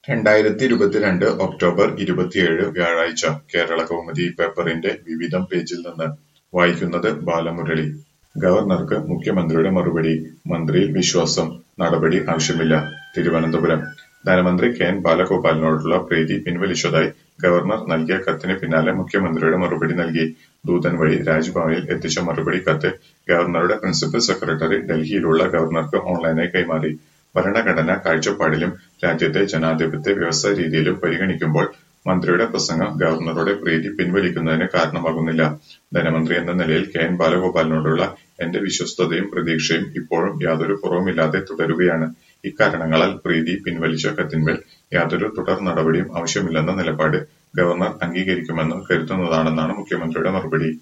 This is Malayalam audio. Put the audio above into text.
രണ്ടായിരത്തി ഇരുപത്തിരണ്ട് ഒക്ടോബർ ഇരുപത്തിയേഴ് വ്യാഴാഴ്ച കേരളകൗമുദി പേപ്പറിന്റെ വിവിധം പേജിൽ നിന്ന് വായിക്കുന്നത് ബാലമുരളി ഗവർണർക്ക് മുഖ്യമന്ത്രിയുടെ മറുപടി മന്ത്രിയിൽ വിശ്വാസം നടപടി ആവശ്യമില്ല തിരുവനന്തപുരം ധനമന്ത്രി കെ എൻ ബാലഗോപാലിനോടുള്ള പ്രീതി പിൻവലിച്ചതായി ഗവർണർ നൽകിയ കത്തിന് പിന്നാലെ മുഖ്യമന്ത്രിയുടെ മറുപടി നൽകി ദൂതൻ വഴി രാജ്ഭവനിൽ എത്തിച്ച മറുപടി കത്ത് ഗവർണറുടെ പ്രിൻസിപ്പൽ സെക്രട്ടറി ഡൽഹിയിലുള്ള ഗവർണർക്ക് ഓൺലൈനായി കൈമാറി ഭരണഘടനാ കാഴ്ചപ്പാടിലും രാജ്യത്തെ ജനാധിപത്യ വ്യവസ്ഥ രീതിയിലും പരിഗണിക്കുമ്പോൾ മന്ത്രിയുടെ പ്രസംഗം ഗവർണറുടെ പ്രീതി പിൻവലിക്കുന്നതിന് കാരണമാകുന്നില്ല ധനമന്ത്രി എന്ന നിലയിൽ കെ എൻ ബാലഗോപാലിനോടുള്ള എന്റെ വിശ്വസ്തതയും പ്രതീക്ഷയും ഇപ്പോഴും യാതൊരു കുറവുമില്ലാതെ തുടരുകയാണ് ഇക്കാരണങ്ങളാൽ പ്രീതി പിൻവലിച്ച കത്തിന്മേൽ യാതൊരു തുടർ നടപടിയും ആവശ്യമില്ലെന്ന നിലപാട് ഗവർണർ അംഗീകരിക്കുമെന്ന് കരുതുന്നതാണെന്നാണ് മുഖ്യമന്ത്രിയുടെ മറുപടി